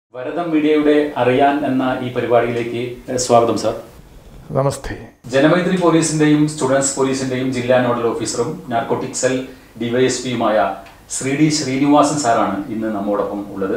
വരദം മീഡിയയുടെ അറിയാൻ എന്ന ഈ പരിപാടിയിലേക്ക് സ്വാഗതം സർ നമസ്തേ ജനമൈത്രി പോലീസിന്റെയും സ്റ്റുഡൻസ് പോലീസിന്റെയും ജില്ലാ നോഡൽ ഓഫീസറും നാർക്കോട്ടിക് സെൽ ഡിവൈഎസ്പിയുമായ ശ്രീ ഡി ശ്രീനിവാസൻ സാറാണ് ഇന്ന് നമ്മോടൊപ്പം ഉള്ളത്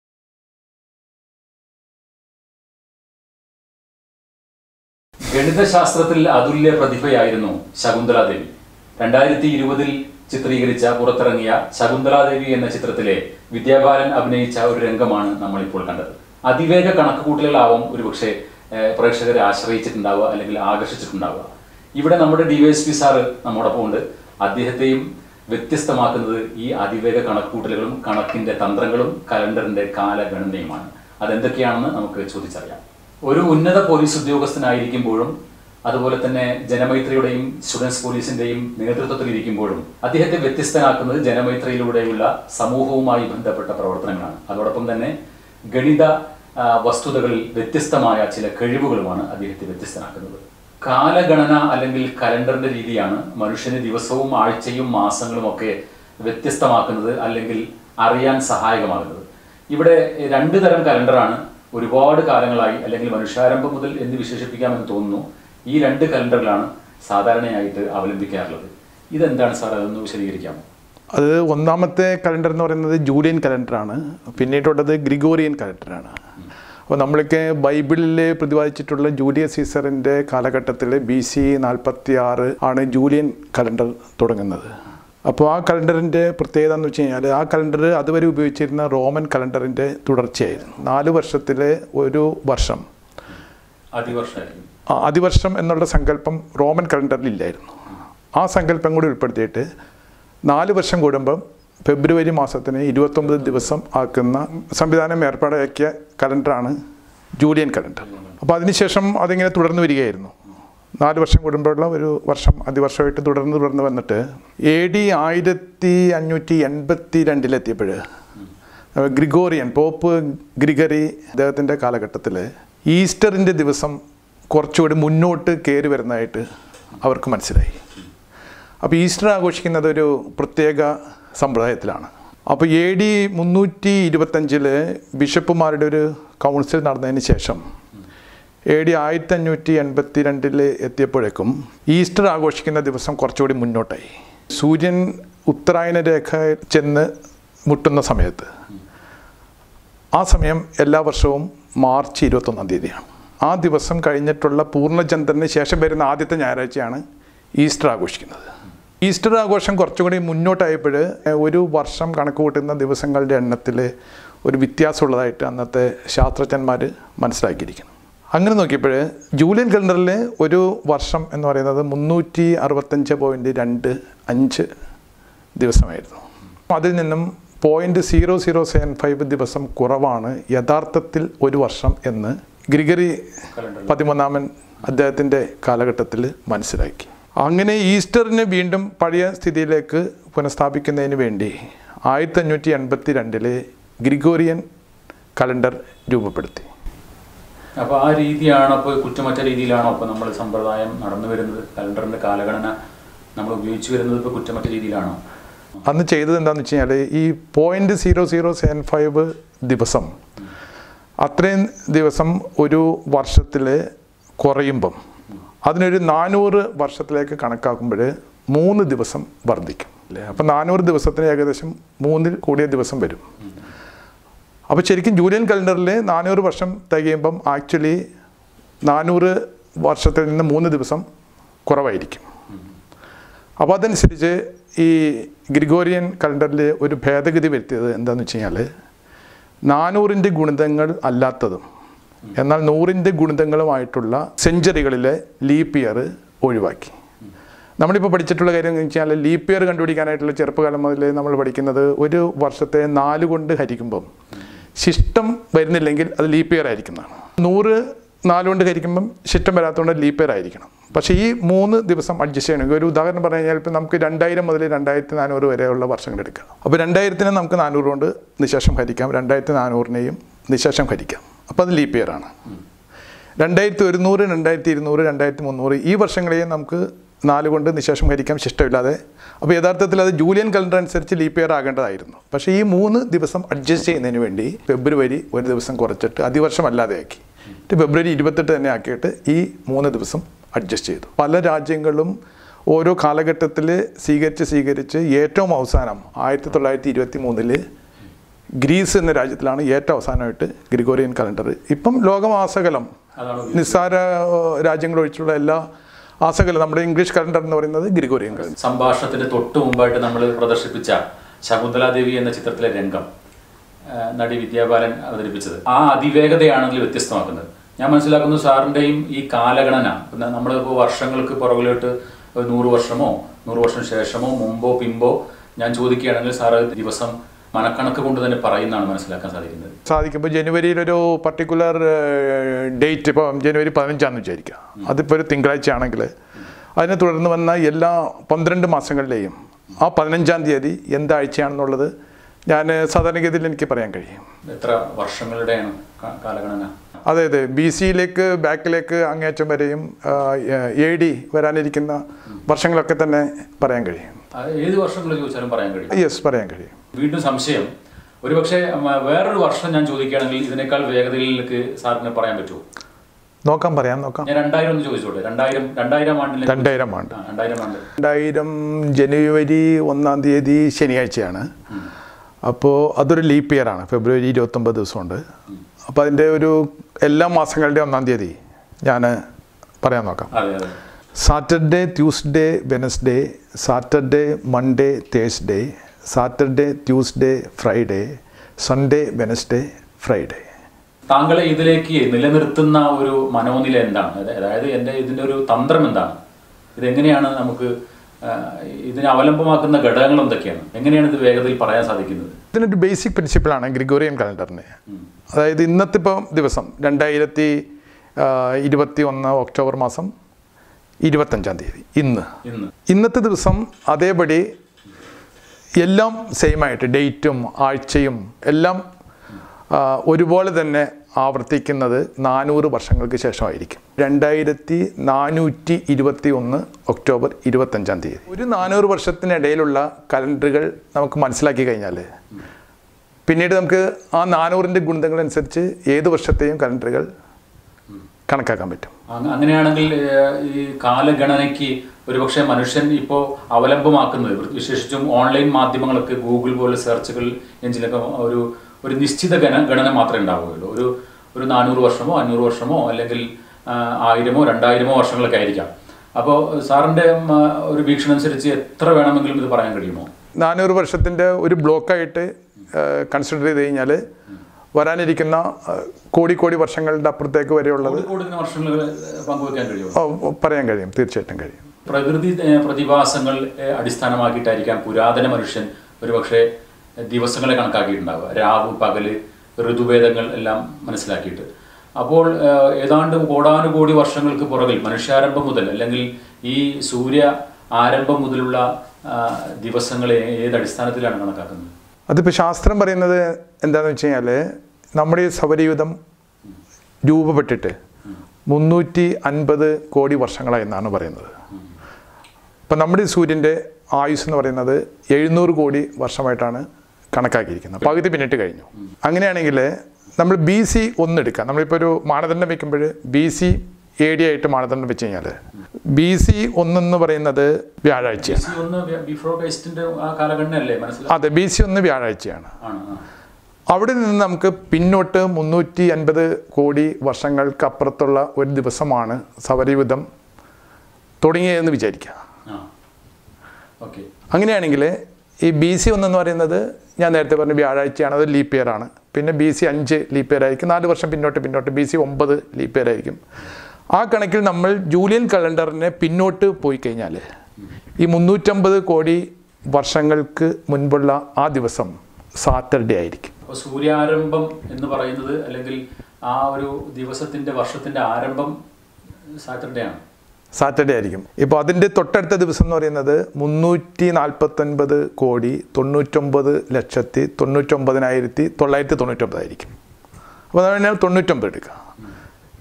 ഗണിതശാസ്ത്രത്തിൽ അതുല്യ പ്രതിഭയായിരുന്നു ശകുന്തലാദേവി രണ്ടായിരത്തി ഇരുപതിൽ ചിത്രീകരിച്ച പുറത്തിറങ്ങിയ ശകുന്തലാദേവി എന്ന ചിത്രത്തിലെ വിദ്യാബാലൻ അഭിനയിച്ച ഒരു രംഗമാണ് നമ്മളിപ്പോൾ കണ്ടത് അതിവേഗ കണക്കുകൂട്ടലുകളാവും ഒരുപക്ഷെ ഏഹ്, പ്രേക്ഷകരെ ആശ്രയിച്ചിട്ടുണ്ടാവുക അല്ലെങ്കിൽ ആകർഷിച്ചിട്ടുണ്ടാവുക ഇവിടെ നമ്മുടെ ഡിവൈഎസ്പി സാറ് നമ്മോടൊപ്പം ഉണ്ട് അദ്ദേഹത്തെയും വ്യത്യസ്തമാക്കുന്നത് ഈ അതിവേഗ കണക്കുകൂട്ടലുകളും കണക്കിന്റെ തന്ത്രങ്ങളും കലണ്ടറിന്റെ കാലഗണനയുമാണ് അതെന്തൊക്കെയാണെന്ന് നമുക്ക് ചോദിച്ചറിയാം ഒരു ഉന്നത പോലീസ് ഉദ്യോഗസ്ഥനായിരിക്കുമ്പോഴും അതുപോലെ തന്നെ ജനമൈത്രിയുടെയും സ്റ്റുഡൻസ് പോലീസിന്റെയും നേതൃത്വത്തിൽ ഇരിക്കുമ്പോഴും അദ്ദേഹത്തെ വ്യത്യസ്തനാക്കുന്നത് ജനമൈത്രിയിലൂടെയുള്ള സമൂഹവുമായി ബന്ധപ്പെട്ട പ്രവർത്തനങ്ങളാണ് അതോടൊപ്പം തന്നെ ഗണിത ആ, വസ്തുതകളിൽ വ്യത്യസ്തമായ ചില കഴിവുകളുമാണ് അദ്ദേഹത്തെ വ്യത്യസ്തനാക്കുന്നത് കാലഗണന അല്ലെങ്കിൽ കലണ്ടറിന്റെ രീതിയാണ് മനുഷ്യന് ദിവസവും ആഴ്ചയും മാസങ്ങളും ഒക്കെ വ്യത്യസ്തമാക്കുന്നത് അല്ലെങ്കിൽ അറിയാൻ സഹായകമാകുന്നത് ഇവിടെ രണ്ട് തരം കലണ്ടറാണ് ഒരുപാട് കാലങ്ങളായി അല്ലെങ്കിൽ മനുഷ്യാരംഭം മുതൽ എന്ന് വിശേഷിപ്പിക്കാമെന്ന് തോന്നുന്നു ഈ രണ്ട് കലണ്ടറിലാണ് സാധാരണയായിട്ട് അവലംബിക്കാറുള്ളത് ഇതെന്താണ് സാർ അതൊന്ന് വിശദീകരിക്കാമോ അത് ഒന്നാമത്തെ കലണ്ടർ എന്ന് പറയുന്നത് ജൂലിയൻ കലണ്ടറാണ് പിന്നീടുള്ളത് ഗ്രിഗോറിയൻ കലണ്ടറാണ് അപ്പോൾ നമ്മളൊക്കെ ബൈബിളിൽ പ്രതിപാദിച്ചിട്ടുള്ള ജൂലിയസ് സീസറിൻ്റെ കാലഘട്ടത്തിൽ ബി സി നാൽപ്പത്തി ആറ് ആണ് ജൂലിയൻ കലണ്ടർ തുടങ്ങുന്നത് അപ്പോൾ ആ കലണ്ടറിൻ്റെ പ്രത്യേകത എന്ന് വെച്ച് കഴിഞ്ഞാൽ ആ കലണ്ടർ അതുവരെ ഉപയോഗിച്ചിരുന്ന റോമൻ കലണ്ടറിൻ്റെ തുടർച്ചയായിരുന്നു നാല് വർഷത്തിലെ ഒരു വർഷം അതിവർഷമായിരിക്കും ആ, അതിവർഷം എന്നുള്ള സങ്കല്പം റോമൻ കലണ്ടറിൽ ഇല്ലായിരുന്നു ആ സങ്കല്പം കൂടി ഉൾപ്പെടുത്തിയിട്ട് നാല് വർഷം കൂടുമ്പം ഫെബ്രുവരി മാസത്തിന് ഇരുപത്തൊമ്പത് ദിവസം ആക്കുന്ന സംവിധാനം ഏർപ്പാടാക്കിയ കലണ്ടറാണ് ജൂലിയൻ കലണ്ടർ അപ്പോൾ അതിനുശേഷം അതിങ്ങനെ തുടർന്ന് വരികയായിരുന്നു നാല് വർഷം കൂടുമ്പോഴുള്ള ഒരു വർഷം അതിവർഷമായിട്ട് തുടർന്ന് തുടർന്ന് വന്നിട്ട് എ ഡി ആയിരത്തി അഞ്ഞൂറ്റി എൺപത്തി രണ്ടിലെത്തിയപ്പോൾ ഗ്രിഗോറിയൻ പോപ്പ് ഗ്രിഗറി അദ്ദേഹത്തിൻ്റെ കാലഘട്ടത്തിൽ ഈസ്റ്ററിൻ്റെ ദിവസം കുറച്ചുകൂടി മുന്നോട്ട് കയറി വരുന്നതായിട്ട് അവർക്ക് മനസ്സിലായി അപ്പോൾ ഈസ്റ്റർ ആഘോഷിക്കുന്നത് ഒരു പ്രത്യേക സമ്പ്രദായത്തിലാണ് അപ്പോൾ എ ഡി മുന്നൂറ്റി ഇരുപത്തഞ്ചിൽ ബിഷപ്പുമാരുടെ ഒരു കൗൺസിൽ നടന്നതിന് ശേഷം എ ഡി ആയിരത്തി അഞ്ഞൂറ്റി എൺപത്തി രണ്ടിൽ എത്തിയപ്പോഴേക്കും ഈസ്റ്റർ ആഘോഷിക്കുന്ന ദിവസം കുറച്ചുകൂടി മുന്നോട്ടായി സൂര്യൻ ഉത്തരായന രേഖ ചെന്ന് മുട്ടുന്ന സമയത്ത് ആ സമയം എല്ലാ വർഷവും മാർച്ച് ഇരുപത്തൊന്നാം തീയതിയാണ് ആ ദിവസം കഴിഞ്ഞിട്ടുള്ള പൂർണ്ണചന്ദ്രന് ശേഷം വരുന്ന ആദ്യത്തെ ഞായറാഴ്ചയാണ് ഈസ്റ്റർ ആഘോഷിക്കുന്നത് ഈസ്റ്റർ ആഘോഷം കുറച്ചുകൂടി മുന്നോട്ടായപ്പോൾ ഒരു വർഷം കണക്ക് കൂട്ടുന്ന ദിവസങ്ങളുടെ എണ്ണത്തിൽ ഒരു വ്യത്യാസമുള്ളതായിട്ട് അന്നത്തെ ശാസ്ത്രജ്ഞന്മാർ മനസ്സിലാക്കിയിരിക്കുന്നു അങ്ങനെ നോക്കിയപ്പോൾ ജൂലിയൻ കലണ്ടറിൽ ഒരു വർഷം എന്ന് പറയുന്നത് മുന്നൂറ്റി അറുപത്തഞ്ച് പോയിൻറ്റ് രണ്ട് അഞ്ച് ദിവസമായിരുന്നു അതിൽ നിന്നും point zero zero seven five ദിവസം കുറവാണ് യഥാർത്ഥത്തിൽ ഒരു വർഷം എന്ന് ഗ്രിഗറി പതിമൂന്നാമൻ അദ്ദേഹത്തിൻ്റെ കാലഘട്ടത്തിൽ മനസ്സിലാക്കി അങ്ങനെ ഈസ്റ്ററിനെ വീണ്ടും പഴയ സ്ഥിതിയിലേക്ക് പുനഃസ്ഥാപിക്കുന്നതിന് വേണ്ടി ആയിരത്തി അഞ്ഞൂറ്റി എൺപത്തി രണ്ടിലെ ഗ്രിഗോറിയൻ കലണ്ടർ രൂപപ്പെടുത്തി അപ്പൊ ആ രീതിയാണോ അപ്പോൾ കുറ്റമറ്റ രീതിയിലാണോ അപ്പോൾ നമ്മൾ സമ്പ്രദായം നടന്നു വരുന്നത് കലണ്ടറിന്റെ കാലഗണന നമ്മൾ ഉപയോഗിച്ചു വരുന്നത് ഇപ്പോൾ കുറ്റമറ്റ രീതിയിലാണോ അന്ന് ചെയ്തത് എന്താണെന്ന് വെച്ച് കഴിഞ്ഞാൽ ഈ point zero zero seven five ദിവസം അത്രയും ദിവസം ഒരു വർഷത്തിൽ കുറയുമ്പം അതിനൊരു നാനൂറ് വർഷത്തിലേക്ക് കണക്കാക്കുമ്പോൾ മൂന്ന് ദിവസം വർദ്ധിക്കും അല്ലേ അപ്പം നാനൂറ് ദിവസത്തിന് ഏകദേശം മൂന്നിൽ കൂടിയ ദിവസം വരും അപ്പോൾ ശരിക്കും ജൂലിയൻ കലണ്ടറിൽ നാനൂറ് വർഷം തികയുമ്പം ആക്ച്വലി നാനൂറ് വർഷത്തിൽ നിന്ന് മൂന്ന് ദിവസം കുറവായിരിക്കും അപ്പോൾ അതനുസരിച്ച് ഈ ഗ്രിഗോറിയൻ കലണ്ടറിൽ ഒരു ഭേദഗതി വരുത്തിയത് എന്താണെന്ന് വെച്ച് കഴിഞ്ഞാൽ നാനൂറിൻ്റെ ഗുണിതങ്ങൾ അല്ലാത്തതും എന്നാൽ നൂറിൻ്റെ ഗുണിതങ്ങളുമായിട്ടുള്ള സെഞ്ചുറികളിലെ ലീപ്പ് ഇയർ ഒഴിവാക്കി നമ്മളിപ്പോൾ പഠിച്ചിട്ടുള്ള കാര്യം എന്ന് വെച്ചാൽ ലീപ്പ് ഇയർ കണ്ടുപിടിക്കാനായിട്ടുള്ള ചെറുപ്പകാലം മുതൽ നമ്മൾ പഠിക്കുന്നത് ഒരു വർഷത്തെ നാല് കൊണ്ട് ഹരിക്കുമ്പം ശിഷ്ടം വരുന്നില്ലെങ്കിൽ അത് ലീപ്പ് ഇയർ ആയിരിക്കുന്നതാണ് നൂറ് നാല് കൊണ്ട് ഹരിക്കുമ്പം ശിഷ്ടം വരാത്തതുകൊണ്ട് ലീപ്പ് ഇയർ ആയിരിക്കണം പക്ഷേ ഈ മൂന്ന് ദിവസം അഡ്ജസ്റ്റ് ചെയ്യണമെങ്കിൽ ഒരു ഉദാഹരണം പറഞ്ഞു കഴിഞ്ഞാൽ ഇപ്പം നമുക്ക് രണ്ടായിരം മുതൽ രണ്ടായിരത്തി നാനൂറ് വരെയുള്ള വർഷങ്ങൾ എടുക്കാം അപ്പോൾ രണ്ടായിരത്തിന് നമുക്ക് നാനൂറ് കൊണ്ട് നിശേഷം ഹരിക്കാം രണ്ടായിരത്തി നാനൂറിനെയും നിശേഷം ഹരിക്കാം അപ്പോൾ അത് ലീപ്പ് ഇയർ ആണ് രണ്ടായിരത്തി ഒരുന്നൂറ് രണ്ടായിരത്തി ഇരുന്നൂറ് രണ്ടായിരത്തി മുന്നൂറ് ഈ വർഷങ്ങളെയും നമുക്ക് നാല് കൊണ്ട് നിശേഷം ഹരിക്കാം ശിഷ്ടമില്ലാതെ അപ്പോൾ യഥാർത്ഥത്തിൽ അത് ജൂലിയൻ കലണ്ടർ അനുസരിച്ച് ലീപ്പ് ഇയർ ആകേണ്ടതായിരുന്നു പക്ഷേ ഈ മൂന്ന് ദിവസം അഡ്ജസ്റ്റ് ചെയ്യുന്നതിന് വേണ്ടി ഫെബ്രുവരി ഒരു ദിവസം കുറച്ചിട്ട് അതിവർഷമല്ലാതെ ആക്കി എന്നിട്ട് ഫെബ്രുവരി ഇരുപത്തെട്ട് തന്നെ ആക്കിയിട്ട് ഈ മൂന്ന് ദിവസം അഡ്ജസ്റ്റ് ചെയ്തു പല രാജ്യങ്ങളും ഓരോ കാലഘട്ടത്തിൽ സ്വീകരിച്ച് സ്വീകരിച്ച് ഏറ്റവും അവസാനം ആയിരത്തി തൊള്ളായിരത്തി ഇരുപത്തി മൂന്നില് ഗ്രീസ് എന്ന രാജ്യത്തിലാണ് ഏറ്റവും അവസാനമായിട്ട് ഗ്രിഗോറിയൻ കലണ്ടർ ഇപ്പം ലോകമാസകലം അതാണ് നിസ്സാര ഏഹ്, രാജ്യങ്ങൾ ഒഴിച്ചുള്ള എല്ലാ ആസകലം നമ്മുടെ ഇംഗ്ലീഷ് കലണ്ടർ എന്ന് പറയുന്നത് ഗ്രിഗോറിയൻ കലണ്ടർ സംഭാഷണത്തിന്റെ തൊട്ട് മുമ്പായിട്ട് നമ്മൾ പ്രദർശിപ്പിച്ച ശകുന്തലാദേവി എന്ന ചിത്രത്തിലെ രംഗം ആ, നടി വിദ്യാബാലൻ അവതരിപ്പിച്ചത് ആ അതിവേഗതയാണ് അതിൽ വ്യത്യസ്തമാക്കുന്നത് ഞാൻ മനസ്സിലാക്കുന്നു സാറിന്റെയും ഈ കാലഗണന പിന്നെ നമ്മളിപ്പോൾ വർഷങ്ങൾക്ക് പുറകിലോട്ട് ഒരു നൂറ് വർഷമോ നൂറ് വർഷം ശേഷമോ മുമ്പോ പിമ്പോ ഞാൻ ചോദിക്കുകയാണെങ്കിൽ സാറ് ദിവസം മനക്കണക്ക് കൊണ്ട് തന്നെ പറയുന്നതാണ് മനസ്സിലാക്കാൻ സാധിക്കുന്നത് സാധിക്കുമ്പോൾ ജനുവരിയിലൊരു പർട്ടിക്കുലർ ഡേറ്റ് ഇപ്പോൾ ജനുവരി പതിനഞ്ചാന്ന് വിചാരിക്കുക അതിപ്പോൾ ഒരു തിങ്കളാഴ്ച ആണെങ്കിൽ അതിനെ തുടർന്ന് വന്ന എല്ലാ പന്ത്രണ്ട് മാസങ്ങളിലെയും ആ പതിനഞ്ചാം തീയതി എന്താഴ്ചയാണെന്നുള്ളത് ഞാൻ സാധാരണഗതിയിൽ എനിക്ക് പറയാൻ കഴിയും എത്ര വർഷങ്ങളുടെയാണ് കാ- കാലഗണന അതെ അതെ ബി സിയിലേക്ക് ബാക്കിലേക്ക് അങ്ങേറ്റം വരെയും എ ഡി വരാനിരിക്കുന്ന വർഷങ്ങളൊക്കെ തന്നെ പറയാൻ കഴിയും ആ, ഏത് വർഷങ്ങൾ ചോദിച്ചാലും പറയാൻ കഴിയും യെസ് പറയാൻ കഴിയും വീണ്ടും സംശയം ഒരുപക്ഷെ ഉം, വേറൊരു വർഷം ഞാൻ ചോദിക്കുകയാണെങ്കിൽ ഇതിനേക്കാൾ വേഗതയിലേക്ക് സാറിന് പറയാൻ പറ്റുമോ നോക്കാം പറയാം നോക്കാം ഞാൻ രണ്ടായിരം ഒന്ന് ചോദിച്ചോട്ടെ രണ്ടായിരം രണ്ടായിരം ആണ്ടിലെ രണ്ടായിരം ആണ്ട് ആ, രണ്ടായിരം ആണ്ട് രണ്ടായിരം ജനുവരി ഒന്നാം തീയതി ശനിയാഴ്ചയാണ് അപ്പോൾ അതൊരു ലീപ്പ് ഇയർ ആണ് ഫെബ്രുവരി ഇരുപത്തൊമ്പത് ദിവസമുണ്ട് അപ്പോൾ അതിൻ്റെ ഒരു എല്ലാ മാസങ്ങളുടെ ഒന്നാം തീയതി ഞാൻ പറയാൻ നോക്കാം അതെ അതെ Saturday Tuesday Wednesday Saturday Monday Thursday Saturday Tuesday Friday Sunday Wednesday Friday താങ്കളെ ഇതിലേക്ക് നിലനിർത്തുന്ന ഒരു മനോനില എന്താണ് അത- അതായത് എൻ്റെ ഇതിൻ്റെ ഒരു തന്ത്രം എന്താണ് ഇതെങ്ങനെയാണ് നമുക്ക് ആ, ഇതിനെ അവലംബമാക്കുന്ന ഘടകങ്ങൾ എന്തൊക്കെയാണ് എങ്ങനെയാണ് ഇത് വേഗതയിൽ പറയാൻ സാധിക്കുന്നത് ഇതിനൊരു ബേസിക് പ്രിൻസിപ്പിളാണ് ഗ്രിഗോറിയൻ കലണ്ടറിന് അതായത് ഇന്നത്തെ ഇപ്പം ദിവസം രണ്ടായിരത്തി ഇരുപത്തി ഒന്ന് ഒക്ടോബർ മാസം ഇരുപത്തഞ്ചാം തീയതി ഇന്ന് ഇന്ന് ഇന്നത്തെ ദിവസം അതേപടി എല്ലാം സെയിം ആയിട്ട് ഡേറ്റും ആഴ്ചയും എല്ലാം ആ, ഒരുപോലെ തന്നെ ആവർത്തിക്കുന്നത് നാനൂറ് വർഷങ്ങൾക്ക് ശേഷമായിരിക്കും രണ്ടായിരത്തി നാനൂറ്റി ഇരുപത്തി ഒന്ന് ഒക്ടോബർ ഇരുപത്തഞ്ചാം തീയതി ഒരു നാനൂറ് വർഷത്തിനിടയിലുള്ള കലണ്ടറുകൾ നമുക്ക് മനസ്സിലാക്കി കഴിഞ്ഞാൽ പിന്നീട് നമുക്ക് ആ നാനൂറിൻ്റെ ഗുണിതങ്ങളനുസരിച്ച് ഏത് വർഷത്തെയും കലണ്ടറുകൾ കണക്കാക്കാൻ പറ്റും അങ്ങ- അങ്ങനെയാണെങ്കിൽ ഏഹ്, ഈ കാലഗണനയ്ക്ക് ഒരുപക്ഷെ മനുഷ്യൻ ഇപ്പോൾ അവലംബമാക്കുന്നത് വിശേഷിച്ചും ഓൺലൈൻ മാധ്യമങ്ങളൊക്കെ ഗൂഗിൾ പോലെ സെർച്ചുകൾ എഞ്ചിനൊക്കെ ഒരു ഒരു നിശ്ചിത ഗണ ഗണന മാത്രമേ ഉണ്ടാവുകയുള്ളൂ ഒരു ഒരു നാനൂറ് വർഷമോ അഞ്ഞൂറ് വർഷമോ അല്ലെങ്കിൽ ആ, ആയിരമോ രണ്ടായിരമോ വർഷങ്ങളൊക്കെ ആയിരിക്കാം അപ്പോൾ സാറിൻ്റെ ഉം, ആ, ഒരു വീക്ഷണം അനുസരിച്ച് എത്ര വേണമെങ്കിലും ഇത് പറയാൻ കഴിയുമോ നാനൂറ് വർഷത്തിൻ്റെ ഒരു ബ്ലോക്കായിട്ട് കൺസിഡർ ചെയ്ത് കഴിഞ്ഞാൽ വരാനിരിക്കുന്ന ആ, കോടി കോടി വർഷങ്ങളുടെ അപ്പുറത്തേക്ക് വരെയുള്ളത് കൂടുതൽ വർഷങ്ങൾ ഏഹ്, പങ്കുവെക്കാൻ കഴിയുമോ ആ, പറയാൻ കഴിയും തീർച്ചയായിട്ടും കഴിയും പ്രകൃതി ഏഹ്, പ്രതിഭാസങ്ങൾ ഏഹ്, അടിസ്ഥാനമാക്കിയിട്ടായിരിക്കാം പുരാതന മനുഷ്യൻ ഒരുപക്ഷെ ദിവസങ്ങളെ കണക്കാക്കിയിട്ടുണ്ടാവുക രാവ് പകല് ഋതുഭേദങ്ങൾ എല്ലാം മനസ്സിലാക്കിയിട്ട് അപ്പോൾ ഏഹ്, ഏതാണ്ട് കോടാനുകോടി വർഷങ്ങൾക്ക് പുറകിൽ മനുഷ്യാരംഭം മുതൽ അല്ലെങ്കിൽ ഈ സൂര്യ ആരംഭം മുതലുള്ള ആ, ദിവസങ്ങളെ ഏത് അടിസ്ഥാനത്തിലാണ് കണക്കാക്കുന്നത് അതിപ്പോൾ ശാസ്ത്രം പറയുന്നത് എന്താണെന്ന് വെച്ച് കഴിഞ്ഞാൽ നമ്മുടെ ഈ സൗരയൂഥം രൂപപ്പെട്ടിട്ട് മുന്നൂറ്റി അൻപത് കോടി വർഷങ്ങളായി എന്നാണ് പറയുന്നത് ഇപ്പം നമ്മുടെ ഈ സൂര്യൻ്റെ ആയുസ് എന്ന് പറയുന്നത് എഴുന്നൂറ് കോടി വർഷമായിട്ടാണ് കണക്കാക്കിയിരിക്കുന്നത് പകുതി പിന്നിട്ട് കഴിഞ്ഞു അങ്ങനെയാണെങ്കിൽ നമ്മൾ ബി സി ഒന്നെടുക്കാം നമ്മളിപ്പോൾ ഒരു മാനദണ്ഡം വെക്കുമ്പോൾ ബി സി എ ഡി ആയിട്ട് മാനദണ്ഡം വെച്ച് കഴിഞ്ഞാൽ ബി സി ഒന്നെന്ന് പറയുന്നത് വ്യാഴാഴ്ചയാണ് ഈ ഒന്ന് ബിഫോർ ക്രൈസ്റ്റിന്റെ ആ കാലഘട്ടനല്ലേ മനസ്സിലാക്കി അതെ ബി സി ഒന്ന് വ്യാഴാഴ്ചയാണ് ആണ് ആ. അവിടെ നിന്ന് നമുക്ക് പിന്നോട്ട് മുന്നൂറ്റി അൻപത് കോടി വർഷങ്ങൾക്ക് അപ്പുറത്തുള്ള ഒരു ദിവസമാണ് സൗരയൂഥം തുടങ്ങിയതെന്ന് വിചാരിക്കുക ആ ഓക്കെ അങ്ങനെയാണെങ്കിൽ ഈ ബി സി ഒന്നെന്ന് പറയുന്നത് ഞാൻ നേരത്തെ പറഞ്ഞ വ്യാഴാഴ്ചയാണ് അത് ലീപ്പ് ഇയർ ആണ് പിന്നെ ബി സി അഞ്ച് ലീപ്പ് ഇയർ ആയിരിക്കും നാല് വർഷം പിന്നോട്ട് പിന്നോട്ട് ബി സി ഒമ്പത് ലീപ്പ് ഇയർ ആയിരിക്കും ആ കണക്കിൽ നമ്മൾ ജൂലിയൻ കലണ്ടറിനെ പിന്നോട്ട് പോയി കഴിഞ്ഞാൽ ഈ മുന്നൂറ്റമ്പത് കോടി വർഷങ്ങൾക്ക് മുൻപുള്ള ആ ദിവസം സാറ്റർഡേ ആയിരിക്കും അപ്പോൾ സൂര്യാരംഭം എന്ന് പറയുന്നത് അല്ലെങ്കിൽ ആ ഒരു ദിവസത്തിന്റെ വർഷത്തിന്റെ ആരംഭം സാറ്റർഡേ ആണ് സാറ്റർഡേ ആയിരിക്കും ഇപ്പോൾ അതിൻ്റെ തൊട്ടടുത്ത ദിവസം എന്ന് പറയുന്നത് മുന്നൂറ്റി നാൽപ്പത്തൊൻപത് കോടി തൊണ്ണൂറ്റൊമ്പത് ലക്ഷത്തി തൊണ്ണൂറ്റൊമ്പതിനായിരത്തി തൊള്ളായിരത്തി തൊണ്ണൂറ്റൊമ്പതായിരിക്കും അപ്പോൾ അതാണ് തൊണ്ണൂറ്റൊമ്പത് എടുക്കുക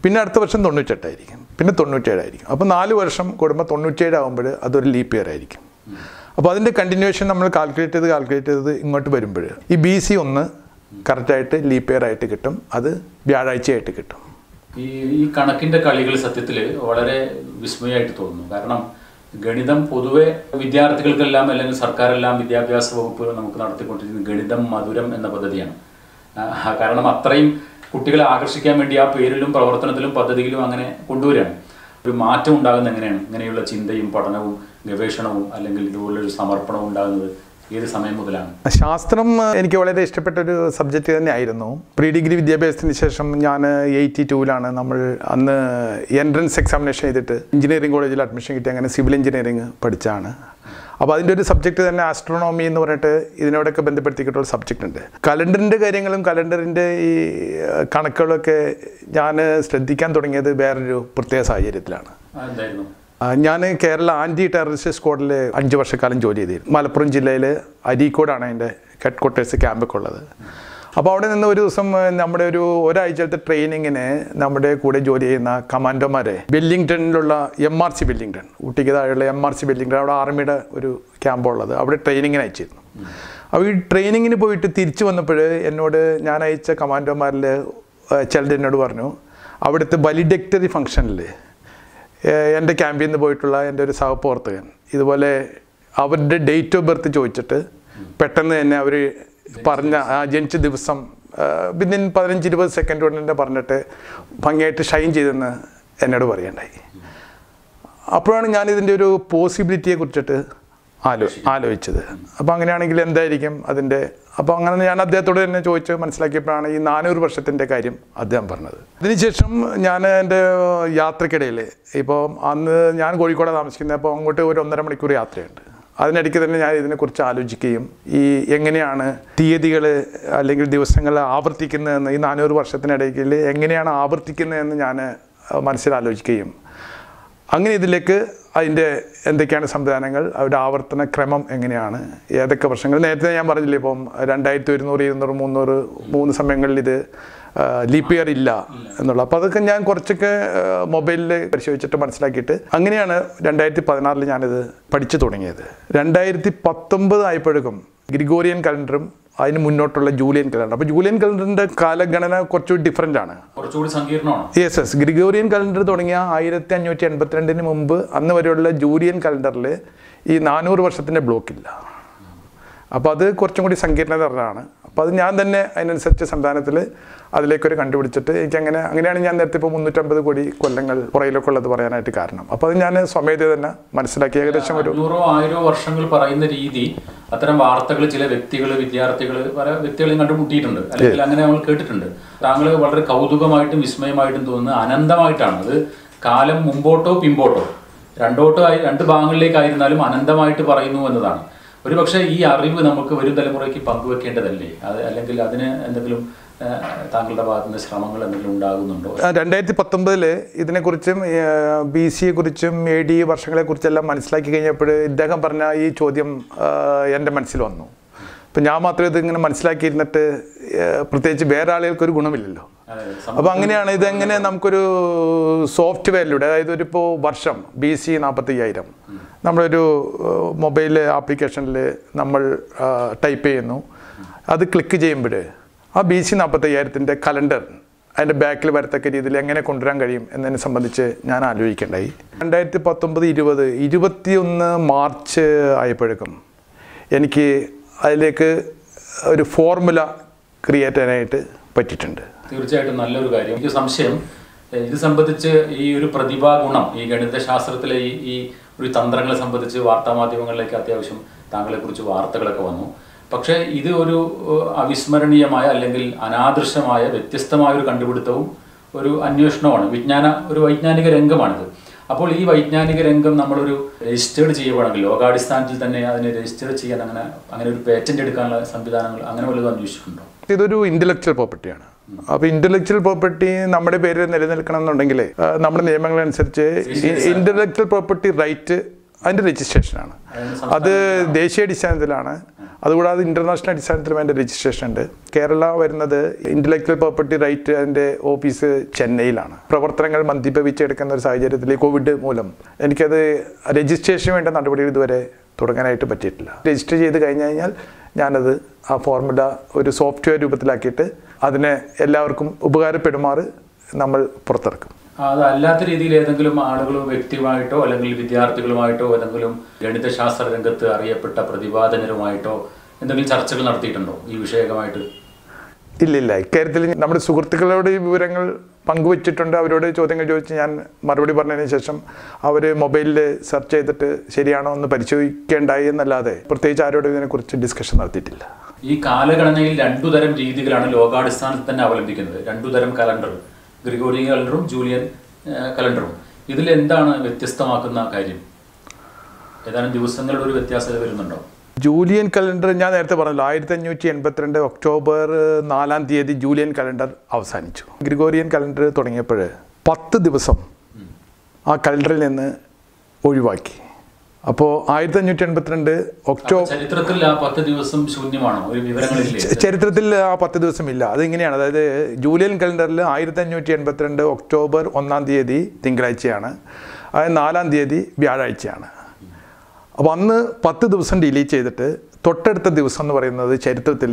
പിന്നെ അടുത്ത വർഷം തൊണ്ണൂറ്റെട്ടായിരിക്കും പിന്നെ തൊണ്ണൂറ്റേഴായിരിക്കും അപ്പോൾ നാല് വർഷം കൂടുമ്പോൾ തൊണ്ണൂറ്റേഴ് ആകുമ്പോൾ അതൊരു ലീപ്പ് ഇയർ ആയിരിക്കും അപ്പോൾ അതിൻ്റെ കണ്ടിന്യൂവേഷൻ നമ്മൾ കാൽക്കുലേറ്റ് ചെയ്ത് കാൽക്കുലേറ്റ് ചെയ്ത് ഇങ്ങോട്ട് വരുമ്പോൾ ഈ ബി സി ഒന്ന് കറക്റ്റായിട്ട് ലീപ്പ് ഇയർ ആയിട്ട് കിട്ടും അത് വ്യാഴാഴ്ചയായിട്ട് കിട്ടും ഈ ഈ കണക്കിന്റെ കളികൾ സത്യത്തിൽ വളരെ വിസ്മയമായിട്ട് തോന്നുന്നു കാരണം ഗണിതം പൊതുവെ വിദ്യാർത്ഥികൾക്കെല്ലാം അല്ലെങ്കിൽ സർക്കാരെല്ലാം വിദ്യാഭ്യാസ വകുപ്പ് നമുക്ക് നടത്തിക്കൊണ്ടിരിക്കുന്ന ഗണിതം മധുരം എന്ന പദ്ധതിയാണ് ആ, കാരണം അത്രയും കുട്ടികളെ ആകർഷിക്കാൻ വേണ്ടി ആ പേരിലും പ്രവർത്തനത്തിലും പദ്ധതിയിലും അങ്ങനെ കൊണ്ടുവരികയാണ് ഒരു മാറ്റം ഉണ്ടാകുന്നത് എങ്ങനെയാണ് ഇങ്ങനെയുള്ള ചിന്തയും പഠനവും ഗവേഷണവും അല്ലെങ്കിൽ ഇതുപോലൊരു സമർപ്പണവും ഉണ്ടാകുന്നത് ഏത് സമയം മുതലാണ് ശാസ്ത്രം എനിക്ക് വളരെ ഇഷ്ടപ്പെട്ട ഒരു സബ്ജക്റ്റ് തന്നെ ആയിരുന്നു പ്രീ ഡിഗ്രി വിദ്യാഭ്യാസത്തിന് ശേഷം ഞാൻ എയ്റ്റി ടൂവിലാണ് നമ്മൾ അന്ന് എൻട്രൻസ് എക്സാമിനേഷൻ ചെയ്തിട്ട് എഞ്ചിനീയറിംഗ് കോളേജിൽ അഡ്മിഷൻ കിട്ടി അങ്ങനെ സിവിൽ എഞ്ചിനീയറിംഗ് പഠിച്ചാണ് അപ്പോൾ അതിൻ്റെ ഒരു സബ്ജക്റ്റ് തന്നെ ആസ്ട്രോണോമി എന്ന് പറഞ്ഞിട്ട് ഇതിനോടൊക്കെ ബന്ധപ്പെടുത്തിയിട്ടുള്ള സബ്ജക്റ്റ് ഉണ്ട് കലണ്ടറിൻ്റെ കാര്യങ്ങളും കലണ്ടറിൻ്റെ ഈ ഏഹ്, കണക്കുകളൊക്കെ ഞാൻ ശ്രദ്ധിക്കാൻ തുടങ്ങിയത് വേറൊരു പ്രത്യേക സാഹചര്യത്തിലാണ് ആ, എന്തായിരുന്നു ഞാൻ കേരള ആൻറ്റി ടെററിസ്റ്റ് സ്ക്വാഡിൽ അഞ്ച് വർഷക്കാലം ജോലി ചെയ്തിരുന്നു മലപ്പുറം ജില്ലയിൽ അരീക്കോടാണ് എൻ്റെ ഹെഡ് ക്വാർട്ടേഴ്സ് ക്യാമ്പൊക്കെ ഉള്ളത് അപ്പോൾ അവിടെ നിന്ന് ഒരു ദിവസം ഏഹ്, നമ്മുടെ ഒരു ഒരാഴ്ചത്തെ ട്രെയിനിങ്ങിന് നമ്മുടെ കൂടെ ജോലി ചെയ്യുന്ന കമാൻഡോമാരെ വെല്ലിംഗ്ടണിലുള്ള എം ആർ സി വെല്ലിംഗ്ടൺ ഊട്ടിക്ക് താഴെയുള്ള എം ആർ സി വെല്ലിംഗ്ടൺ അവിടെ ആർമിയുടെ ഒരു ക്യാമ്പുള്ളത് അവിടെ ട്രെയിനിങ്ങിന് അയച്ചിരുന്നു അപ്പോൾ ഈ ട്രെയിനിങ്ങിന് പോയിട്ട് തിരിച്ചു വന്നപ്പോൾ എന്നോട് ഞാൻ അയച്ച കമാൻഡോമാരിൽ ചിലർ എന്നോട് പറഞ്ഞു അവിടുത്തെ വലിഡക്ടറി ഫംഗ്ഷനിൽ എൻ്റെ ക്യാമ്പിൽ നിന്ന് പോയിട്ടുള്ള എൻ്റെ ഒരു സഹപ്രവർത്തകൻ ഇതുപോലെ അവരുടെ ഡേറ്റ് ഓഫ് ബർത്ത് ചോദിച്ചിട്ട് പെട്ടെന്ന് തന്നെ അവർ പറഞ്ഞ ആ ജനിച്ച ദിവസം വിതിൻ പതിനഞ്ച് ഇരുപത് സെക്കൻഡ് കൊണ്ട് തന്നെ പറഞ്ഞിട്ട് ഭംഗിയായിട്ട് ഷൈൻ ചെയ്തെന്ന് എന്നോട് പറയണ്ടായി അപ്പോഴാണ് ഞാൻ ഇതിൻ്റെ ഒരു പോസിബിലിറ്റിയെ കുറിച്ചിട്ട് ആലോ ആലോചിച്ചത് അപ്പോൾ അങ്ങനെയാണെങ്കിൽ എന്തായിരിക്കും അതിൻ്റെ അപ്പോൾ അങ്ങനെ ഞാൻ അദ്ദേഹത്തോട് തന്നെ ചോദിച്ച് മനസ്സിലാക്കിയപ്പോഴാണ് ഈ നാനൂറ് വർഷത്തിൻ്റെ കാര്യം അദ്ദേഹം പറഞ്ഞത് അതിനുശേഷം ഞാൻ എൻ്റെ യാത്രക്കിടയിൽ ഇപ്പോൾ അന്ന് ഞാൻ കോഴിക്കോടാണ് താമസിക്കുന്നത് അപ്പോൾ അങ്ങോട്ട് ഒരു ഒന്നര മണിക്കൂർ യാത്രയുണ്ട് അതിനിടയ്ക്ക് തന്നെ ഞാൻ ഇതിനെക്കുറിച്ച് ആലോചിക്കുകയും ഈ എങ്ങനെയാണ് തീയതികൾ അല്ലെങ്കിൽ ദിവസങ്ങൾ ആവർത്തിക്കുന്നതെന്ന് ഈ നാനൂറ് വർഷത്തിനിടയ്ക്കിൽ എങ്ങനെയാണ് ആവർത്തിക്കുന്നതെന്ന് ഞാൻ മനസ്സിലാലോചിക്കുകയും അങ്ങനെ ഇതിലേക്ക് അതിൻ്റെ എന്തൊക്കെയാണ് സംവിധാനങ്ങൾ അവരുടെ ആവർത്തന ക്രമം എങ്ങനെയാണ് ഏതൊക്കെ വർഷങ്ങൾ നേരത്തെ ഞാൻ പറഞ്ഞില്ലേ ഇപ്പം രണ്ടായിരത്തി ഒരുന്നൂറ് ഇരുന്നൂറ് മുന്നൂറ് മൂന്ന് സമയങ്ങളിൽ ഇത് ലീപ്പ് ഇയർ ഇല്ല എന്നുള്ള അപ്പോൾ അതൊക്കെ ഞാൻ കുറച്ചൊക്കെ മൊബൈലിൽ പരിശോധിച്ചിട്ട് മനസ്സിലാക്കിയിട്ട് അങ്ങനെയാണ് രണ്ടായിരത്തി പതിനാറിൽ ഞാനിത് പഠിച്ചു തുടങ്ങിയത് രണ്ടായിരത്തി പത്തൊമ്പത് ആയപ്പോഴേക്കും ഗ്രിഗോറിയൻ കലണ്ടറും അതിന് മുന്നോട്ടുള്ള ജൂലിയൻ കലണ്ടർ അപ്പോൾ ജൂലിയൻ കലണ്ടറിൻ്റെ കാലഗണന കുറച്ചുകൂടി ഡിഫറെൻ്റ് ആണ് കുറച്ചുകൂടി സങ്കീർണമാണ് യെസ് യെസ് ഗ്രിഗോറിയൻ കലണ്ടർ തുടങ്ങിയ ആയിരത്തി അഞ്ഞൂറ്റി എൺപത്തിരണ്ടിന് മുമ്പ് അന്ന് വരെയുള്ള ജൂലിയൻ കലണ്ടറിൽ ഈ നാനൂറ് വർഷത്തിൻ്റെ ബ്ലോക്കില്ല അപ്പോൾ അത് കുറച്ചും കൂടി സങ്കീർണത നിറഞ്ഞതാണ് അപ്പോൾ അത് ഞാൻ തന്നെ അതിനനുസരിച്ച് സംവിധാനത്തിൽ അതിലേക്കൊരു കണ്ടുപിടിച്ചിട്ട് എനിക്ക് അങ്ങനെ അങ്ങനെയാണ് ഞാൻ നേരത്തെ ഇപ്പോൾ മുന്നൂറ്റമ്പത് കോടി കൊല്ലങ്ങൾ പുറയിലൊക്കെ ഉള്ളത് പറയാനായിട്ട് കാരണം അപ്പോൾ അത് ഞാൻ സ്വമേധ തന്നെ മനസ്സിലാക്കി ഏകദേശം ഒരു അഞ്ഞൂറോ ആയിരോ വർഷങ്ങൾ പറയുന്ന രീതി അത്തരം വാർത്തകൾ ചില വ്യക്തികൾ വിദ്യാർത്ഥികൾ പല വ്യക്തികളെയും കണ്ടുമുട്ടിയിട്ടുണ്ട് അല്ലെങ്കിൽ അങ്ങനെ നമ്മൾ കേട്ടിട്ടുണ്ട് താങ്കൾ വളരെ കൗതുകമായിട്ടും വിസ്മയമായിട്ടും തോന്നുന്നത് അനന്തമായിട്ടാണ് അത് കാലം മുമ്പോട്ടോ പിമ്പോട്ടോ രണ്ടോട്ടോ ആയി രണ്ട് ഭാഗങ്ങളിലേക്കായിരുന്നാലും അനന്തമായിട്ട് പറയുന്നു എന്നതാണ് ഒരു പക്ഷേ ഈ അറിവ് നമുക്ക് വരും തലമുറയ്ക്ക് പങ്കുവെക്കേണ്ടതല്ലേ അത് അല്ലെങ്കിൽ അതിന് എന്തെങ്കിലും ആ, താങ്കളുടെ ഭാഗത്തു നിന്ന് ശ്രമങ്ങൾ എന്തെങ്കിലും ഉണ്ടാകുന്നുണ്ടോ രണ്ടായിരത്തി പത്തൊമ്പതിൽ ഇതിനെക്കുറിച്ചും ബി സിയെ കുറിച്ചും എ ഡി വർഷങ്ങളെക്കുറിച്ചെല്ലാം മനസ്സിലാക്കി കഴിഞ്ഞപ്പോൾ ഇദ്ദേഹം പറഞ്ഞ ഈ ചോദ്യം ആ, എൻ്റെ മനസ്സിൽ വന്നു അപ്പം ഞാൻ മാത്രം ഇതിങ്ങനെ മനസ്സിലാക്കിയിരുന്നിട്ട് ആ, പ്രത്യേകിച്ച് വേറെ ആളുകൾക്ക് ഒരു ഗുണമില്ലല്ലോ അതെ, അപ്പോൾ അങ്ങനെയാണ് ഇതെങ്ങനെ നമുക്കൊരു സോഫ്റ്റ്വെയറിലൂടെ അതായത് ഒരു ഇപ്പോൾ വർഷം ബി സി നാൽപ്പത്തയ്യായിരം നമ്മളൊരു മൊബൈൽ ആപ്ലിക്കേഷനിൽ നമ്മൾ ടൈപ്പ് ചെയ്യുന്നു അത് ക്ലിക്ക് ചെയ്യുമ്പോൾ ആ ബി സി നാൽപ്പത്തയ്യായിരത്തിൻ്റെ കലണ്ടർ അതിൻ്റെ ബാക്കിൽ വരത്തക്ക രീതിയിൽ എങ്ങനെ കൊണ്ടുവരാൻ കഴിയും എന്നതിനെ സംബന്ധിച്ച് ഞാൻ ആലോചിക്കേണ്ടായി രണ്ടായിരത്തി പത്തൊമ്പത് ഇരുപത് ഇരുപത്തിയൊന്ന് മാർച്ച് ആയപ്പോഴേക്കും എനിക്ക് അതിലേക്ക് ഒരു ഫോർമുല ക്രിയേറ്റ് ചെയ്യാനായിട്ട് പറ്റിയിട്ടുണ്ട് തീർച്ചയായിട്ടും നല്ലൊരു കാര്യം എനിക്ക് സംശയം ഏഹ് ഇത് സംബന്ധിച്ച് ഈ ഒരു പ്രതിഭാഗുണം ഈ ഗണിതശാസ്ത്രത്തിലെ ഈ ഈ ഒരു തന്ത്രങ്ങളെ സംബന്ധിച്ച് വാർത്താമാധ്യമങ്ങളിലേക്ക് അത്യാവശ്യം താങ്കളെ കുറിച്ച് വാർത്തകളൊക്കെ വന്നു പക്ഷേ ഇത് ഒരു ഏഹ് അവിസ്മരണീയമായ അല്ലെങ്കിൽ അനാദൃശമായ വ്യത്യസ്തമായ ഒരു കണ്ടുപിടുത്തവും ഒരു അന്വേഷണമാണ് വിജ്ഞാന ഒരു വൈജ്ഞാനിക രംഗമാണിത് അപ്പോൾ ഈ വൈജ്ഞാനിക രംഗം നമ്മളൊരു രജിസ്റ്റേർഡ് ചെയ്യുവാണെങ്കിൽ ലോകാടിസ്ഥാനത്തിൽ തന്നെ അതിനെ രജിസ്റ്റർ ചെയ്യാൻ അങ്ങനെ അങ്ങനെ ഒരു പേറ്റന്റ് എടുക്കാനുള്ള സംവിധാനങ്ങൾ അങ്ങനെ വല്ലതും അന്വേഷിച്ചിട്ടുണ്ടോ ഇതൊരു ഇന്റലക്ച്വൽ പ്രോപ്പർട്ടിയാണ് അപ്പോൾ ഇന്റലക്ച്വൽ പ്രോപ്പർട്ടി നമ്മുടെ പേരിൽ നിലനിൽക്കണം എന്നുണ്ടെങ്കിൽ ആ, നമ്മുടെ നിയമങ്ങളനുസരിച്ച് ഇന്റലക്ച്വൽ പ്രോപ്പർട്ടി റൈറ്റ് അതിൻ്റെ രജിസ്ട്രേഷനാണ് അത് ദേശീയ അടിസ്ഥാനത്തിലാണ് അതുകൂടാതെ ഇൻ്റർനാഷണൽ അടിസ്ഥാനത്തിലും അതിൻ്റെ രജിസ്ട്രേഷൻ ഉണ്ട് കേരള വരുന്നത് ഇൻ്റലക്ച്വൽ പ്രോപ്പർട്ടി റൈറ്റ് അതിൻ്റെ ഓഫീസ് ചെന്നൈയിലാണ് പ്രവർത്തനങ്ങൾ മന്ദിഭവിച്ചെടുക്കുന്ന ഒരു സാഹചര്യത്തിൽ കോവിഡ് മൂലം എനിക്കത് രജിസ്ട്രേഷന് വേണ്ട നടപടികൾ ഇതുവരെ തുടങ്ങാനായിട്ട് പറ്റിയിട്ടില്ല രജിസ്റ്റർ ചെയ്ത് കഴിഞ്ഞ് കഴിഞ്ഞാൽ ഞാനത് ആ ഫോർമുല ഒരു സോഫ്റ്റ്വെയർ രൂപത്തിലാക്കിയിട്ട് അതിനെ എല്ലാവർക്കും ഉപകാരപ്പെടുമാറ് നമ്മൾ പുറത്തിറക്കും അതല്ലാത്ത രീതിയിൽ ഏതെങ്കിലും ആളുകൾ വ്യക്തിയുമായിട്ടോ അല്ലെങ്കിൽ വിദ്യാർത്ഥികളുമായിട്ടോ ഏതെങ്കിലും ഗണിതശാസ്ത്ര രംഗത്ത് അറിയപ്പെട്ട പ്രതിപാദനരുമായിട്ടോ എന്തെങ്കിലും ചർച്ചകൾ നടത്തിയിട്ടുണ്ടോ ഈ വിഷയകമായിട്ട് ഇല്ലില്ല ഇക്കാര്യത്തിൽ നമ്മുടെ സുഹൃത്തുക്കളോട് ഈ വിവരങ്ങൾ പങ്കുവച്ചിട്ടുണ്ട് അവരോട് ചോദ്യങ്ങൾ ചോദിച്ച് ഞാൻ മറുപടി പറഞ്ഞതിന് ശേഷം അവർ മൊബൈലിൽ സെർച്ച് ചെയ്തിട്ട് ശരിയാണോ എന്ന് പരിശോധിക്കേണ്ടായി എന്നല്ലാതെ പ്രത്യേകിച്ച് ആരോടും ഇതിനെക്കുറിച്ച് ഡിസ്കഷൻ നടത്തിയിട്ടില്ല ഈ കാലഗണനയിൽ രണ്ടു തരം രീതികളാണ് ലോകാടിസ്ഥാനത്തിൽ തന്നെ അവലംബിക്കുന്നത് രണ്ടു തരം കലണ്ടർ ഗ്രിഗോറിയൻ കലണ്ടറും ജൂലിയൻ ഏഹ്, കലണ്ടറും ഇതിൽ എന്താണ് വ്യത്യസ്തമാക്കുന്ന കാര്യം ഏതാനും ദിവസങ്ങളുടെ ഒരു വ്യത്യാസത വരുന്നുണ്ടോ ജൂലിയൻ കലണ്ടർ ഞാൻ നേരത്തെ പറഞ്ഞല്ലോ ആയിരത്തി അഞ്ഞൂറ്റി എൺപത്തിരണ്ട് ഒക്ടോബർ നാലാം തീയതി ജൂലിയൻ കലണ്ടർ അവസാനിച്ചു ഗ്രിഗോറിയൻ കലണ്ടർ തുടങ്ങിയപ്പോൾ പത്ത് ദിവസം ആ കലണ്ടറിൽ നിന്ന് ഒഴിവാക്കി അപ്പോൾ ആയിരത്തി അഞ്ഞൂറ്റി എൺപത്തിരണ്ട് ഒക്ടോബർ ചരിത്രത്തിൽ ആ പത്ത് ദിവസം ശൂന്യമാണോ ഒരു വിവരങ്ങളില്ലേ ച- ചരിത്രത്തിൽ ആ പത്ത് ദിവസം ഇല്ല അതിങ്ങനെയാണ് അതായത് ജൂലിയൻ കലണ്ടറിൽ ആയിരത്തി അഞ്ഞൂറ്റി എൺപത്തിരണ്ട് ഒക്ടോബർ ഒന്നാം തീയതി തിങ്കളാഴ്ചയാണ് അതായത് നാലാം തീയതി വ്യാഴാഴ്ചയാണ് അപ്പോൾ അന്ന് പത്ത് ദിവസം ഡിലീറ്റ് ചെയ്തിട്ട് തൊട്ടടുത്ത ദിവസം എന്ന് പറയുന്നത് ചരിത്രത്തിൽ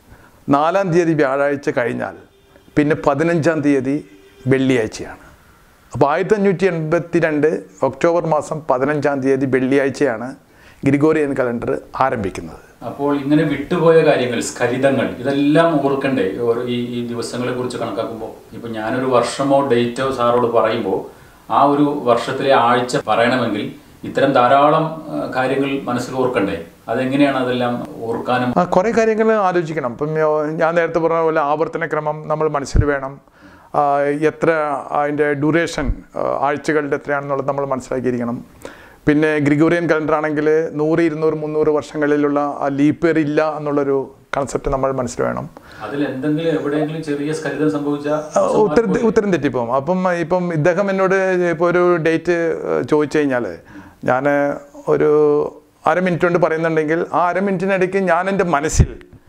നാലാം തീയതി വ്യാഴാഴ്ച കഴിഞ്ഞാൽ പിന്നെ പതിനഞ്ചാം തീയതി വെള്ളിയാഴ്ചയാണ് അപ്പോൾ ആയിരത്തി അഞ്ഞൂറ്റി എൺപത്തി രണ്ട് ഒക്ടോബർ മാസം പതിനഞ്ചാം തീയതി വെള്ളിയാഴ്ചയാണ് ഗ്രിഗോറിയൻ കലണ്ടർ ആരംഭിക്കുന്നത് അപ്പോൾ ഇങ്ങനെ വിട്ടുപോയ കാര്യങ്ങൾ സ്ഖലിതങ്ങൾ ഇതെല്ലാം ഓർക്കണ്ടേ ഓരോ ഈ ഈ ദിവസങ്ങളെ കുറിച്ച് കണക്കാക്കുമ്പോൾ ഇപ്പൊ ഞാനൊരു വർഷമോ ഡേറ്റോ സാറോട് പറയുമ്പോൾ ആ ഒരു വർഷത്തിലെ ആഴ്ച പറയണമെങ്കിൽ ഇത്തരം ധാരാളം ആ, കാര്യങ്ങൾ മനസ്സിൽ ഓർക്കണ്ടേ അതെങ്ങനെയാണ് അതെല്ലാം ഓർക്കാനും ആ കുറേ കാര്യങ്ങൾ ആലോചിക്കണം ഇപ്പം യോ- ഞാൻ നേരത്തെ പറഞ്ഞ പോലെ ആവർത്തന ക്രമം നമ്മൾ മനസ്സിൽ വേണം ആ, എത്ര അതിൻ്റെ ഡ്യൂറേഷൻ ആഴ്ചകളുടെ എത്രയാണെന്നുള്ളത് നമ്മൾ മനസ്സിലാക്കിയിരിക്കണം പിന്നെ ഗ്രിഗോറിയൻ കലണ്ടർ ആണെങ്കിൽ നൂറ് ഇരുന്നൂറ് മുന്നൂറ് വർഷങ്ങളിലുള്ള ആ ലീപ്പ് ഇയർ ഇല്ല എന്നുള്ളൊരു കൺസെപ്റ്റ് നമ്മൾ മനസ്സിൽ വേണം അതിൽ എന്തെങ്കിലും എവിടെയെങ്കിലും ചെറിയ സ്ഖലിതം സംഭവിച്ചാൽ ഉത്തരം ഉത്തരം തെറ്റിപ്പോകും അപ്പം ഇപ്പം ഇദ്ദേഹം എന്നോട് ഇപ്പോൾ ഒരു ഡേറ്റ് ചോദിച്ചു കഴിഞ്ഞാൽ ഞാൻ ഒരു അര മിനിറ്റ് കൊണ്ട് പറയുന്നുണ്ടെങ്കിൽ ആ അര മിനിറ്റിനിടയ്ക്ക് ഞാൻ എൻ്റെ മനസ്സിൽ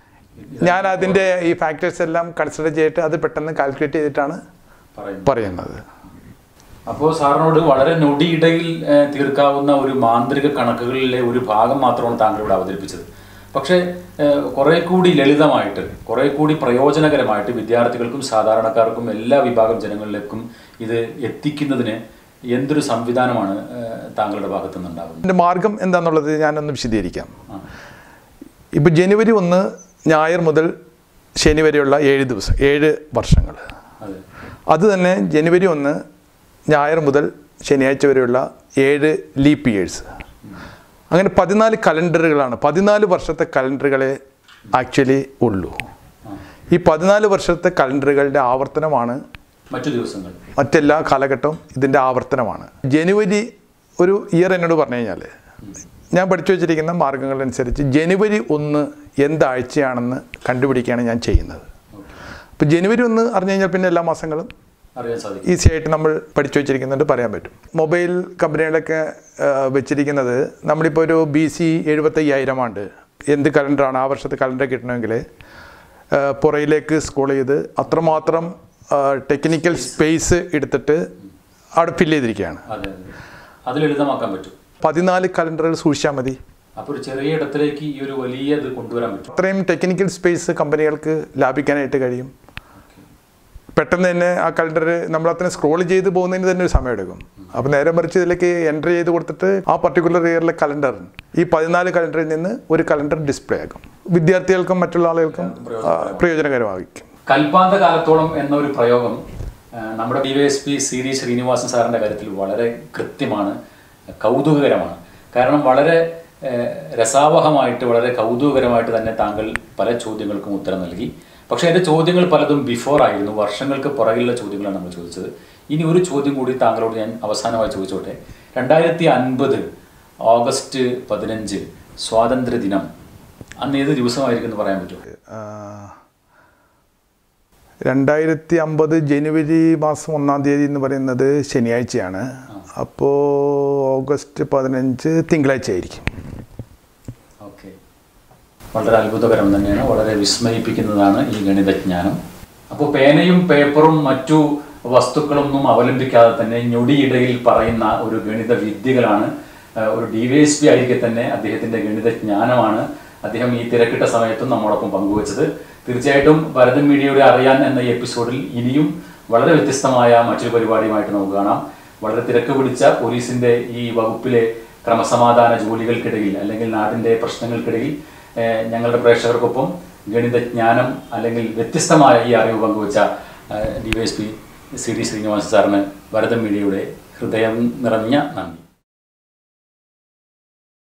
ഞാൻ അതിൻ്റെ ഈ ഫാക്ടേഴ്സ് എല്ലാം കൺസിഡർ ചെയ്തിട്ട് അത് പെട്ടെന്ന് കാൽക്കുലേറ്റ് ചെയ്തിട്ടാണ് പറയുന്നു പറയുന്നത് അപ്പോൾ സാറിനോട് വളരെ നൊടിയിടയിൽ ഏഹ്, തീർക്കാവുന്ന ഒരു മാന്ത്രിക കണക്കുകളിലെ ഒരു ഭാഗം മാത്രമാണ് താങ്കൾ ഇവിടെ അവതരിപ്പിച്ചത് പക്ഷേ ഏഹ്, കുറെ കൂടി ലളിതമായിട്ട് കുറെ കൂടി പ്രയോജനകരമായിട്ട് വിദ്യാർത്ഥികൾക്കും സാധാരണക്കാർക്കും എല്ലാ വിഭാഗം ജനങ്ങളിലേക്കും ഇത് എത്തിക്കുന്നതിന് എന്തൊരു സംവിധാനമാണ് ഏഹ്, താങ്കളുടെ ഭാഗത്തു നിന്നുണ്ടാകുന്നത് എൻ്റെ മാർഗം എന്താണെന്നുള്ളത് ഞാനൊന്ന് വിശദീകരിക്കാം ആ. ഇപ്പോൾ ജനുവരി ഒന്ന് ഞായർ മുതൽ ശനി വരെയുള്ള ഏഴ് ദിവസം ഏഴ് വർഷങ്ങൾ അതെ അത് തന്നെ ജനുവരി ഒന്ന് ഞായർ മുതൽ ശനിയാഴ്ച വരെയുള്ള ഏഴ് ലീപ്പ് ഇയേഴ്സ് അങ്ങനെ പതിനാല് കലണ്ടറുകളാണ് പതിനാല് വർഷത്തെ കലണ്ടറുകളെ ആക്ച്വലി ഉള്ളൂ ഈ പതിനാല് വർഷത്തെ കലണ്ടറുകളുടെ ആവർത്തനമാണ് മറ്റു ദിവസങ്ങൾ മറ്റെല്ലാ കാലഘട്ടവും ഇതിൻ്റെ ആവർത്തനമാണ് ജനുവരി ഒരു ഇയർ എന്നോട് പറഞ്ഞു കഴിഞ്ഞാൽ ഞാൻ പഠിച്ചു വെച്ചിരിക്കുന്ന മാർഗങ്ങളനുസരിച്ച് ജനുവരി ഒന്ന് എന്താഴ്ചയാണെന്ന് കണ്ടുപിടിക്കുകയാണ് ഞാൻ ചെയ്യുന്നത് അപ്പോൾ ജനുവരി ഒന്ന് അറിഞ്ഞു കഴിഞ്ഞാൽ പിന്നെ എല്ലാ മാസങ്ങളും അറിയാൻ സാധിക്കും ഈസി ആയിട്ട് നമ്മൾ പഠിച്ചു വെച്ചിരിക്കുന്നുണ്ട് പറയാൻ പറ്റും മൊബൈൽ കമ്പനികളൊക്കെ ആ, വെച്ചിരിക്കുന്നത് നമ്മളിപ്പോൾ ഒരു ബി സി എഴുപത്തയ്യായിരം ആണ്ട് എന്ത് കലണ്ടറാണ് ആ വർഷത്തെ കലണ്ടർ കിട്ടണമെങ്കിൽ ആ, പുറയിലേക്ക് സ്ക്രോൾ ചെയ്ത് അത്രമാത്രം ടെക്നിക്കൽ സ്പേസ് എടുത്തിട്ട് അവിടെ ഫില്ല് ചെയ്തിരിക്കുകയാണ് അതെ അതെ അത് ലളിതമാക്കാൻ പറ്റും പതിനാല് കലണ്ടറുകൾ സൂക്ഷിച്ചാൽ മതി അപ്പോൾ ഒരു ചെറിയ ഇടത്തിലേക്ക് ഈ ഒരു വലിയ ഇത് കൊണ്ടുവരാൻ പറ്റും അത്രയും ടെക്നിക്കൽ സ്പേസ് കമ്പനികൾക്ക് ലാഭിക്കാനായിട്ട് കഴിയും പെട്ടെന്ന് തന്നെ ആ കലണ്ടർ നമ്മൾ അത്രയും സ്ക്രോൾ ചെയ്ത് പോകുന്നതിന് തന്നെ ഒരു സമയമെടുക്കും അപ്പോൾ നേരെ മറിച്ച് ഇതിലേക്ക് എൻ്റർ ചെയ്ത് കൊടുത്തിട്ട് ആ പർട്ടിക്കുലർ ഇയറിലെ കലണ്ടർ ഈ പതിനാല് കലണ്ടറിൽ നിന്ന് ഒരു കലണ്ടർ ഡിസ്പ്ലേ ആക്കും വിദ്യാർത്ഥികൾക്കും മറ്റുള്ള ആളുകൾക്കും ആ, പ്രയോജനകരമായിരിക്കും കൽപ്പാന്ത കാലത്തോളം എന്ന ഒരു പ്രയോഗം ആ, നമ്മുടെ D Y S P C D Srinivasan സാറിൻ്റെ കാര്യത്തിൽ വളരെ കൃത്യമാണ് കൗതുകകരമാണ് കാരണം വളരെ ആ, രസാവഹമായിട്ട് വളരെ കൗതുകകരമായിട്ട് തന്നെ താങ്കൾ പല ചോദ്യങ്ങൾക്കും ഉത്തരം നൽകി പക്ഷേ എൻ്റെ ചോദ്യങ്ങൾ പലതും ബിഫോർ ആയിരുന്നു വർഷങ്ങൾക്ക് പുറകിലുള്ള ചോദ്യങ്ങളാണ് നമ്മൾ ചോദിച്ചത് ഇനി ഒരു ചോദ്യം കൂടി താങ്കളോട് ഞാൻ അവസാനമായി ചോദിച്ചോട്ടെ രണ്ടായിരത്തി അൻപത് ഓഗസ്റ്റ് പതിനഞ്ച് സ്വാതന്ത്ര്യ ദിനം അന്ന് ഏത് ദിവസമായിരിക്കും എന്ന് പറയാൻ പറ്റുമോ ആ, രണ്ടായിരത്തി അമ്പത് ജനുവരി മാസം ഒന്നാം തീയതി എന്ന് പറയുന്നത് ശനിയാഴ്ചയാണ് അപ്പോൾ ഓഗസ്റ്റ് പതിനഞ്ച് തിങ്കളാഴ്ച ആയിരിക്കും ഓക്കെ വളരെ അത്ഭുതകരം തന്നെയാണ് വളരെ വിസ്മയിപ്പിക്കുന്നതാണ് ഈ ഗണിതജ്ഞാനം അപ്പോൾ പേനയും പേപ്പറും മറ്റു വസ്തുക്കളൊന്നും അവലംബിക്കാതെ തന്നെ ഞൊടിയിടയിൽ പറയുന്ന ഒരു ഗണിത വിദ്യകളാണ് ഏഹ്, ഒരു ഡി വൈ എസ് പി ആയിരിക്കെ തന്നെ അദ്ദേഹത്തിന്റെ ഗണിതജ്ഞാനമാണ് അദ്ദേഹം ഈ തിരക്കിട്ട സമയത്തും നമ്മോടൊപ്പം പങ്കുവച്ചത് തീർച്ചയായിട്ടും ഭരതൻ മീഡിയയുടെ അറിയാൻ എന്ന ഈ എപ്പിസോഡിൽ ഇനിയും വളരെ വ്യത്യസ്തമായ മറ്റൊരു പരിപാടിയുമായിട്ട് നമുക്ക് കാണാം വളരെ തിരക്ക് പിടിച്ച പോലീസിന്റെ ഈ വകുപ്പിലെ ക്രമസമാധാന ജോലികൾക്കിടയിൽ അല്ലെങ്കിൽ നാടിന്റെ പ്രശ്നങ്ങൾക്കിടയിൽ ഏഹ്, ഞങ്ങളുടെ പ്രേക്ഷകർക്കൊപ്പം ഗണിതജ്ഞാനം അല്ലെങ്കിൽ വ്യത്യസ്തമായ ഈ അറിവ് പങ്കുവച്ച D Y S P C D Srinivasa സാറിന് ഭരതൻ മീഡിയയുടെ ഹൃദയം നിറഞ്ഞ നന്ദി